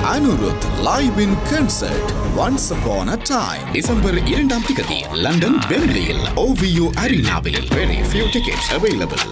அனுருத் live in concert once upon a time December இரண்டாம் திகதி London பெம்லியில் ஓவியோ அரீனாவில் வெரி few tickets available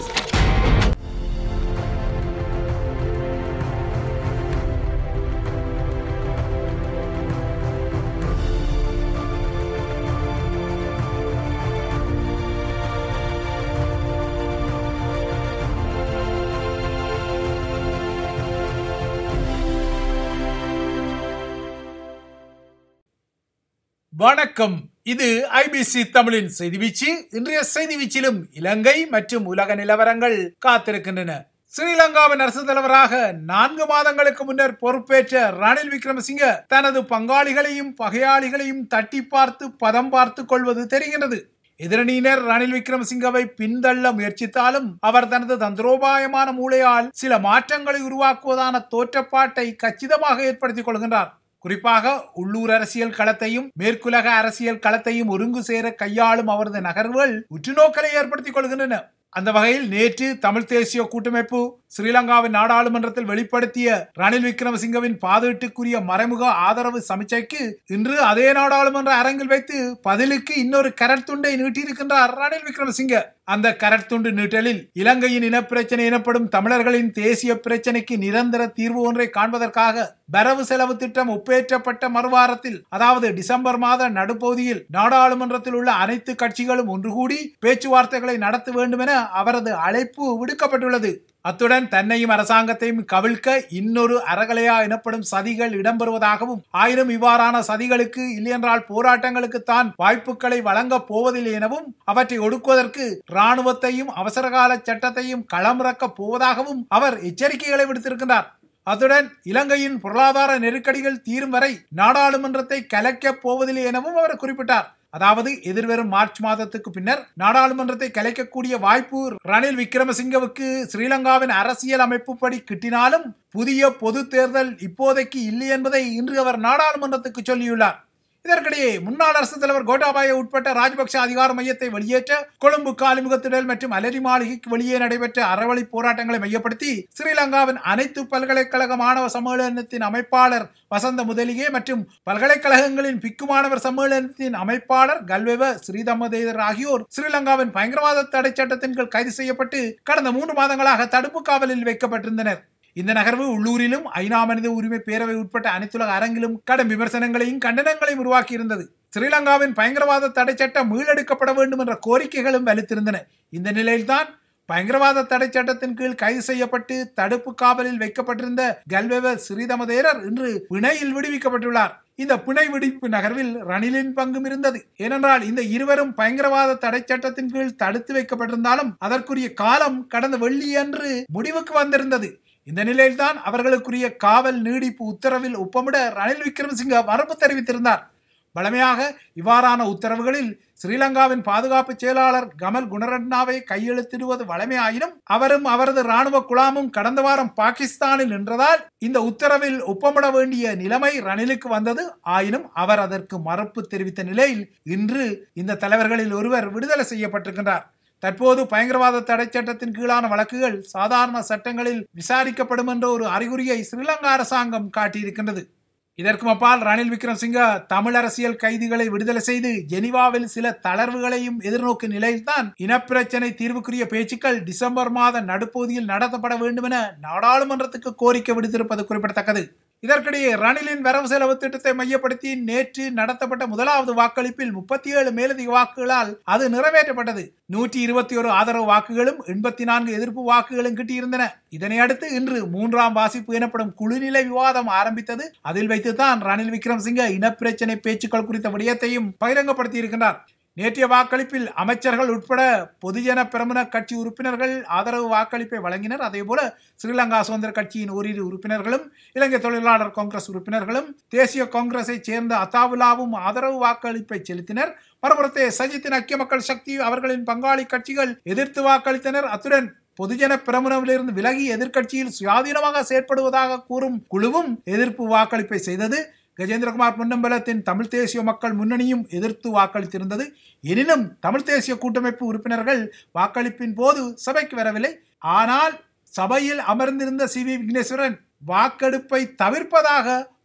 வணக்கம் இது ஐபிசி தமிழின் செய்தி வீச்சு இன்றைய செய்தி வீச்சிலும் இலங்கை மற்றும் உலக நிலவரங்கள் காத்திருக்கின்றன ஸ்ரீலங்காவின் அரசு தலைவராக நான்கு மாதங்களுக்கு முன்னர் பொறுப்பேற்ற ரணில் விக்ரமசிங்க தனது பங்காளிகளையும் பகையாளிகளையும் தட்டி பார்த்து பதம் பார்த்து கொள்வது தெரிகிறது எதிரணியினர் ரணில் விக்ரமசிங்கவை பின்தள்ள முயற்சித்தாலும் அவர் தனது தந்திரோபாயமான மூளையால் சில மாற்றங்களை உருவாக்குவதான தோற்றப்பாட்டை கச்சிதமாக ஏற்படுத்திக் கொள்கின்றார் குறிப்பாக உள்ளூர் அரசியல் களத்தையும் மேற்குலக அரசியல் களத்தையும் ஒருங்கு சேர கையாளும் அவரது நகர்வுகள் உற்றுநோக்கலை ஏற்படுத்திக் கொள்கின்றன அந்த வகையில் நேற்று தமிழ் தேசிய கூட்டமைப்பு ஸ்ரீலங்காவின் நாடாளுமன்றத்தில் வெளிப்படுத்திய ரணில் விக்ரமசிங்கவின் பாதீட்டுக்குரிய மறைமுக ஆதரவு சமிச்சைக்கு இன்று அதே நாடாளுமன்ற அரங்கில் வைத்து பதிலுக்கு இன்னொரு கரத்துண்டை நீட்டியிருக்கின்றார் ரணில் விக்ரமசிங்க அந்த கரத்துண்டு நீட்டலில் இலங்கையின் இனப்பிரச்சனை எனப்படும் தமிழர்களின் தேசிய பிரச்சனைக்கு நிரந்தர தீர்வு ஒன்றை காண்பதற்காக வரவு செலவு திட்டம் ஒப்பேற்றப்பட்ட மறுவாரத்தில் அதாவது டிசம்பர் மாத நடுப்பகுதியில் நாடாளுமன்றத்தில் உள்ள அனைத்து கட்சிகளும் ஒன்று கூடி பேச்சுவார்த்தைகளை நடத்த வேண்டும் என அவரது அழைப்பு விடுக்கப்பட்டுள்ளது அத்துடன் தன்னையும் அரசாங்கத்தையும் கவிழ்க்க இன்னொரு அறகலையா எனப்படும் சதிகள் இடம்பெறுவதாகவும் ஆயினும் இவ்வாறான சதிகளுக்கு இல்லையென்றால் போராட்டங்களுக்கு தான் வாய்ப்புகளை வழங்கப் போவதில்லை எனவும் அவற்றை ஒடுக்குவதற்கு இராணுவத்தையும் அவசரகால சட்டத்தையும் களமிறக்கப் போவதாகவும் அவர் எச்சரிக்கைகளை விடுத்திருக்கின்றார் அத்துடன் இலங்கையின் பொருளாதார நெருக்கடிகள் தீரும் வரை நாடாளுமன்றத்தை கலைக்கப் போவதில்லை எனவும் அவர் குறிப்பிட்டார் அதாவது எதிர்வரும் மார்ச் மாதத்துக்கு பின்னர் நாடாளுமன்றத்தை கலைக்கக்கூடிய வாய்ப்பு ரணில் விக்ரமசிங்கவுக்கு ஸ்ரீலங்காவின் அரசியல் அமைப்புப்படி கிட்டினாலும் புதிய பொது தேர்தல் இப்போதைக்கு இல்லை என்பதை இன்று அவர் நாடாளுமன்றத்துக்கு சொல்லியுள்ளார் இதற்கிடையே முன்னாள் அரசு தலைவர் கோட்டாபாய உட்பட்ட ராஜபக்ஷ அதிகார மையத்தை வெளியேற்ற கொழும்பு காலிமுகத்திடல் மற்றும் அலரி மாளிகைக்கு வெளியே நடைபெற்ற அறவழி போராட்டங்களை மையப்படுத்தி ஸ்ரீலங்காவின் அனைத்து பல்கலைக்கழக மாணவ சம்மேளனத்தின் அமைப்பாளர் வசந்த முதலியே மற்றும் பல்கலைக்கழகங்களின் பிக்கு மாணவர் சம்மேளனத்தின் அமைப்பாளர் கல்வெவ ஸ்ரீதமதேதர் ஆகியோர் ஸ்ரீலங்காவின் பயங்கரவாத தடை சட்டத்தின் கீழ் கைது செய்யப்பட்டு கடந்த மூன்று மாதங்களாக தடுப்பு காவலில் வைக்கப்பட்டிருந்தனர் இந்த நகர்வு உள்ளூரிலும் ஐநா மனித உரிமை பேரவை உட்பட்ட அனைத்துலக அரங்கிலும் கடும் விமர்சனங்களையும் கண்டனங்களையும் உருவாக்கி இருந்தது ஸ்ரீலங்காவின் பயங்கரவாத தடை சட்டம் மீளெடுக்கப்பட வேண்டும் என்ற கோரிக்கைகளும் வலுத்திருந்தன இந்த நிலையில்தான் பயங்கரவாத தடை சட்டத்தின் கீழ் கைது செய்யப்பட்டு தடுப்பு காவலில் வைக்கப்பட்டிருந்த கல்வெவ ஸ்ரீதமதேரர் இன்று பிணையில் விடுவிக்கப்பட்டுள்ளார் இந்த பிணை விடுவிப்பு நகர்வில் ரணிலின் பங்கும் இருந்தது ஏனென்றால் இந்த இருவரும் பயங்கரவாத தடை சட்டத்தின் கீழ் தடுத்து வைக்கப்பட்டிருந்தாலும் அதற்குரிய காலம் கடந்த வெள்ளியன்று முடிவுக்கு வந்திருந்தது இந்த நிலையில்தான் அவர்களுக்குரிய காவல் நீடிப்பு உத்தரவில் ஒப்பமிட ரணில் விக்ரமசிங்க மறுப்பு தெரிவித்திருந்தார் வழமையாக இவ்வாறான உத்தரவுகளில் ஸ்ரீலங்காவின் பாதுகாப்பு செயலாளர் கமல் குணரட்னாவை கையெழுத்திடுவது வழமையாயினும் அவரும் அவரது ராணுவ குழாமும் கடந்த வாரம் பாகிஸ்தானில் நின்றதால் இந்த உத்தரவில் ஒப்பமிட வேண்டிய நிலைமை ரணிலுக்கு வந்தது ஆயினும் அவர் அதற்கு மறுப்பு தெரிவித்த நிலையில் இன்று இந்த தலைவர்களில் ஒருவர் விடுதலை செய்யப்பட்டிருக்கின்றார் தற்போது பயங்கரவாத தடை சட்டத்தின் கீழான வழக்குகள் சாதாரண சட்டங்களில் விசாரிக்கப்படும் என்ற ஒரு அறிகுறியை ஸ்ரீலங்கா அரசாங்கம் காட்டியிருக்கின்றது இதற்கு அப்பால் ரணில் விக்ரமசிங்க தமிழ் அரசியல் கைதிகளை விடுதலை செய்து ஜெனிவாவில் சில தளர்வுகளையும் எதிர்நோக்கும் நிலையில்தான் இனப்பிரச்சனை தீர்வுக்குரிய பேச்சுக்கள் டிசம்பர் மாத நடுப்பகுதியில் நடத்தப்பட வேண்டும் என நாடாளுமன்றத்துக்கு கோரிக்கை விடுத்திருப்பது குறிப்பிடத்தக்கது இதற்கிடையே ரணிலின் வரவு செலவு திட்டத்தை மையப்படுத்தி நேற்று நடத்தப்பட்ட முதலாவது வாக்களிப்பில் முப்பத்தி ஏழு மேலதிக வாக்குகளால் அது நிறைவேற்றப்பட்டது நூற்றி இருபத்தி ஒரு ஆதரவு வாக்குகளும் எண்பத்தி நான்கு எதிர்ப்பு வாக்குகளும் கிட்டியிருந்தன இதனை அடுத்து இன்று மூன்றாம் வாசிப்பு எனப்படும் குழுநிலை விவாதம் ஆரம்பித்தது அதில் வைத்துதான் ரணில் விக்ரமசிங்க இனப்பிரச்சனை பேச்சுக்கள் குறித்த விடயத்தையும் பகிரங்கப்படுத்தி இருக்கின்றார் நேற்றைய வாக்களிப்பில் அமைச்சர்கள் உட்பட பொதுஜன பிரமுன கட்சி உறுப்பினர்கள் ஆதரவு வாக்களிப்பை வழங்கினர் அதேபோல ஸ்ரீலங்கா சுதந்திர கட்சியின் ஓரிரு உறுப்பினர்களும் இலங்கை தொழிலாளர் காங்கிரஸ் உறுப்பினர்களும் தேசிய காங்கிரஸை சேர்ந்த அத்தாவுலாவும் ஆதரவு வாக்களிப்பை செலுத்தினர் மறுபுறத்தே சஜித்தின் ஐக்கிய மக்கள் சக்தி அவர்களின் பங்காளி கட்சிகள் எதிர்த்து வாக்களித்தனர் அத்துடன் பொதுஜன பிரமுனவிலிருந்து விலகி எதிர்க்கட்சியில் சுயாதீனமாக செயற்படுவதாக கூறும் குழுவும் எதிர்ப்பு வாக்களிப்பை செய்தது கஜேந்திரகுமார் பொன்னம்பலத்தின் தமிழ் தேசிய மக்கள் முன்னணியும் எதிர்த்து வாக்களித்திருந்தது எனினும் தமிழ் தேசிய கூட்டமைப்பு உறுப்பினர்கள் வாக்களிப்பின் போது சபைக்கு வரவில்லை ஆனால் சபையில் அமர்ந்திருந்த சி வி விக்னேஸ்வரன் வாக்கெடுப்பை தவிர்ப்பதாக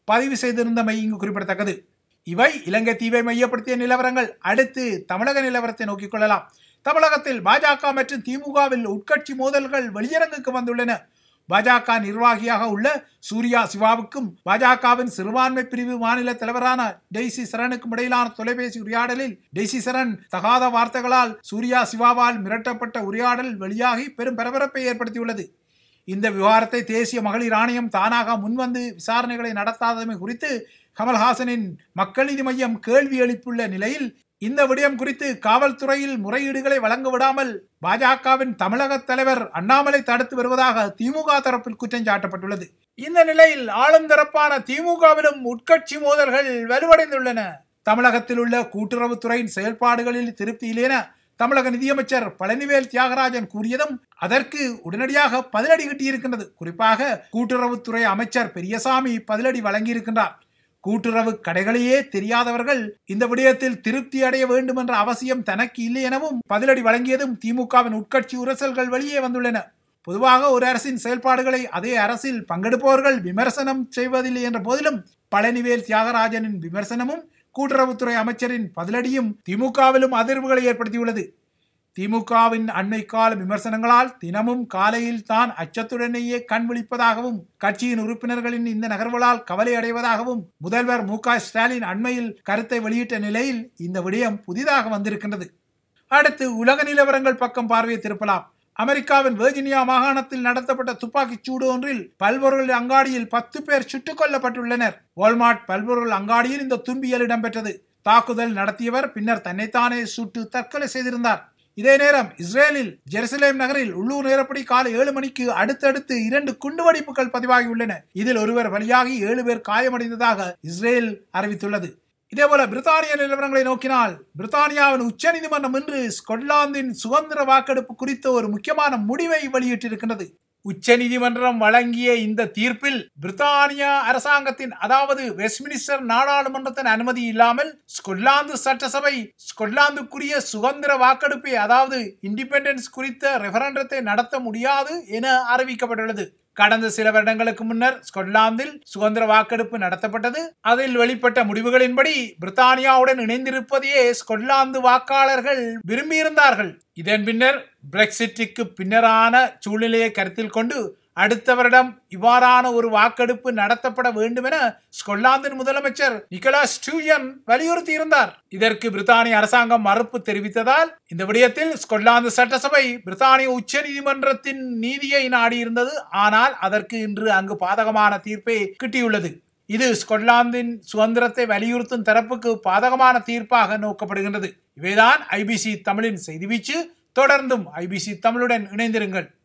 பதிவு செய்திருந்தமை இங்கு குறிப்பிடத்தக்கது இவை இலங்கை தீவை மையப்படுத்திய நிலவரங்கள் அடுத்து தமிழக நிலவரத்தை நோக்கிக் கொள்ளலாம் தமிழகத்தில் பாஜக மற்றும் திமுகவில் உட்கட்சி மோதல்கள் வெளியரங்குக்கு வந்துள்ளன பாஜக நிர்வாகியாக உள்ள சூர்யா சிவாவுக்கும் பாஜகவின் சிறுபான்மை பிரிவு மாநில தலைவரான டெய்சி சரணுக்கும் இடையிலான தொலைபேசி உரையாடலில் டெய்சி சரண் தகாத வார்த்தைகளால் சூர்யா சிவாவால் மிரட்டப்பட்ட உரையாடல் வெளியாகி பெரும் பரபரப்பை ஏற்படுத்தியுள்ளது இந்த விவகாரத்தை தேசிய மகளிர் ஆணையம் தானாக முன்வந்து விசாரணைகளை நடத்தாதமை குறித்து கமல்ஹாசனின் மக்கள் நீதி மையம் கேள்வி எழுப்பியுள்ள நிலையில் இந்த விடயம் குறித்து காவல்துறையில் முறையீடுகளை வழங்க விடாமல் பாஜகவின் தமிழக தலைவர் அண்ணாமலை தடுத்து வருவதாக திமுக தரப்பில் குற்றம் சாட்டப்பட்டுள்ளது இந்த நிலையில் ஆளும் தரப்பான திமுகவிலும் உட்கட்சி மோதல்கள் வலுவடைந்துள்ளன தமிழகத்தில் உள்ள கூட்டுறவுத்துறையின் செயல்பாடுகளில் திருப்தியிலேன தமிழக நிதியமைச்சர் பழனிவேல் தியாகராஜன் கூறியதும் அதற்கு உடனடியாக பதிலடி கிட்டியிருக்கின்றது குறிப்பாக கூட்டுறவுத்துறை அமைச்சர் பெரியசாமி பதிலடி வழங்கியிருக்கின்றார் கூட்டுறவு கடைகளையே தெரியாதவர்கள் இந்த விடயத்தில் திருப்தி அடைய வேண்டும் என்ற அவசியம் தனக்கு இல்லை எனவும் பதிலடி வழங்கியதும் திமுகவின் உட்கட்சி உரசல்கள் வெளியே வந்துள்ளன பொதுவாக ஒரு அரசின் செயல்பாடுகளை அதே அரசில் பங்கெடுப்பவர்கள் விமர்சனம் செய்வதில்லை என்ற போதிலும் பழனிவேல் தியாகராஜனின் விமர்சனமும் கூட்டுறவுத்துறை அமைச்சரின் பதிலடியும் திமுகவிலும் அதிர்வுகளை ஏற்படுத்தியுள்ளது திமுகவின் அண்மை கால விமர்சனங்களால் தினமும் காலையில் தான் அச்சத்துடனேயே கண் விழிப்பதாகவும் கட்சியின் உறுப்பினர்களின் இந்த நகர்வுகளால் கவலை அடைவதாகவும் முதல்வர் மு ஸ்டாலின் அண்மையில் கருத்தை வெளியிட்ட நிலையில் இந்த விடயம் புதிதாக வந்திருக்கின்றது அடுத்து உலக நிலவரங்கள் பக்கம் பார்வையை திருப்பலாம் அமெரிக்காவின் வெர்ஜினியா மாகாணத்தில் நடத்தப்பட்ட துப்பாக்கிச் சூடு ஒன்றில் பல்பொருள் அங்காடியில் பத்து பேர் சுட்டுக் கொல்லப்பட்டுள்ளனர் வால்மார்ட் பல்பொருள் அங்காடியில் இந்த துன்பியல் இடம்பெற்றது தாக்குதல் நடத்தியவர் பின்னர் தன்னைத்தானே சுட்டு தற்கொலை செய்திருந்தார் இதே நேரம் இஸ்ரேலில் ஜெருசலேம் நகரில் உள்ளூர் நேரப்படி காலை ஏழு மணிக்கு அடுத்தடுத்து இரண்டு குண்டுவெடிப்புகள் பதிவாகியுள்ளன இதில் ஒருவர் பலியாகி ஏழு பேர் காயமடைந்ததாக இஸ்ரேல் அறிவித்துள்ளது இதேபோல பிரித்தானிய நிலவரங்களை நோக்கினால் பிரித்தானியாவின் உச்சநீதிமன்றம் இன்று ஸ்கொட்லாந்தின் சுதந்திர வாக்கெடுப்பு குறித்த ஒரு முக்கியமான முடிவை வெளியிட்டிருக்கின்றது உச்சநீதிமன்றம் வழங்கிய இந்த தீர்ப்பில் பிரித்தானிய அரசாங்கத்தின் அதாவது வெஸ்ட்மினிஸ்டர் நாடாளுமன்றத்தின் அனுமதி இல்லாமல் ஸ்கொட்லாந்து சட்டசபை ஸ்கொட்லாந்துக்குரிய சுதந்திர வாக்கெடுப்பை அதாவது இண்டிபெண்டன்ஸ் குறித்த ரெஃபரண்டத்தை நடத்த முடியாது என அறிவிக்கப்பட்டுள்ளது கடந்த சில வருடங்களுக்கு முன்னர் ஸ்கொட்லாந்தில் சுதந்திர வாக்கெடுப்பு நடத்தப்பட்டது அதில் வெளிப்பட்ட முடிவுகளின்படி பிரித்தானியாவுடன் இணைந்திருப்பதையே ஸ்கொட்லாந்து வாக்காளர்கள் விரும்பியிருந்தார்கள் இதன் பின்னர் பிரெக்சிட்டுக்கு பின்னரான சூழ்நிலையை கருத்தில் கொண்டு அடுத்த வருடம் இவ்வாறான ஒரு வாக்கெடுப்பு நடத்தப்பட வேண்டும் என ஸ்கொட்லாந்தின் முதலமைச்சர் நிக்கலாஸ் ஸ்டூயன் வலியுறுத்தி இருந்தார் இதற்கு பிரித்தானிய அரசாங்கம் மறுப்பு தெரிவித்ததால் இந்த விடயத்தில் ஸ்கொட்லாந்து சட்டசபை பிரித்தானிய உச்ச நீதிமன்றத்தின் நீதியை நாடியிருந்தது ஆனால் அதற்கு இன்று அங்கு பாதகமான தீர்ப்பை கிட்டியுள்ளது இது ஸ்கொட்லாந்தின் சுதந்திரத்தை வலியுறுத்தும் தரப்புக்கு பாதகமான தீர்ப்பாக நோக்கப்படுகின்றது இவைதான் ஐபிசி தமிழின் செய்தி வீச்சு தொடர்ந்தும் ஐபிசி தமிழுடன் இணைந்திருங்கள்